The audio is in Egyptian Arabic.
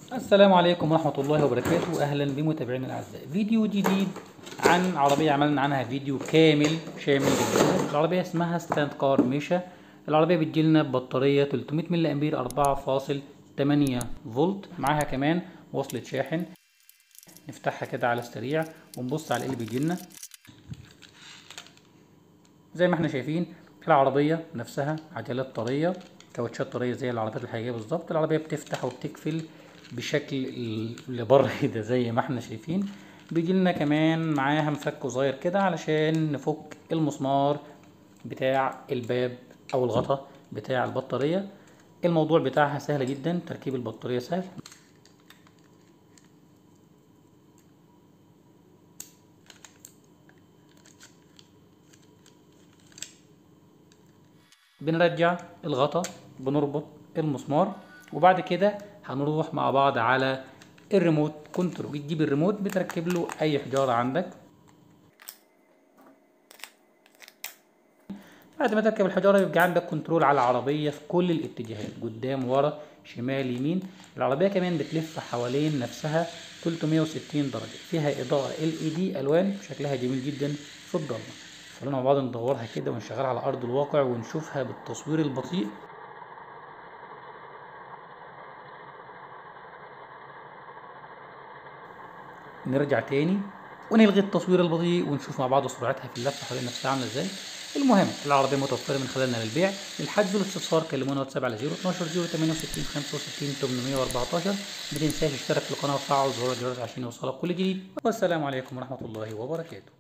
السلام عليكم ورحمة الله وبركاته أهلا بمتابعينا الأعزاء فيديو جديد عن عربية عملنا عنها فيديو كامل شامل جدا العربية اسمها ستاند كار ميشا العربية بتجيلنا ببطارية 300 ملي أمبير 4.8 فولت معاها كمان وصلة شاحن نفتحها كده على السريع ونبص على ايه اللي بيجيلنا زي ما احنا شايفين العربية نفسها عجلات طرية كاوتشات طرية زي العربيات الحقيقية بالظبط العربية بتفتح وبتقفل بشكل اللي بره ده زي ما احنا شايفين بيجي لنا كمان معاها مفك صغير كده علشان نفك المسمار بتاع الباب او الغطا بتاع البطارية الموضوع بتاعها سهل جدا تركيب البطارية سهل بنرجع الغطا بنربط المسمار وبعد كده هنروح مع بعض على الريموت كنترول بتجيب الريموت بتركب له اي حجاره عندك بعد ما تركب الحجاره يبقى عندك كنترول على العربيه في كل الاتجاهات قدام ورا شمال يمين العربيه كمان بتلف حوالين نفسها 360 درجه فيها اضاءه ال اي دي الوان شكلها جميل جدا في الضلمه خلونا مع بعض ندورها كده ونشغلها على ارض الواقع ونشوفها بالتصوير البطيء نرجع تاني ونلغي التصوير البطيء ونشوف مع بعض سرعتها في اللفه حوالين نفسها عامله ازاي المهم العربيه متوفره من خلالنا للبيع الحجز والاستفسار كلمونا واتساب على 012 068 65 814 ما تنساش اشترك في القناه وفعل زر الجرس عشان يوصلك كل جديد والسلام عليكم ورحمه الله وبركاته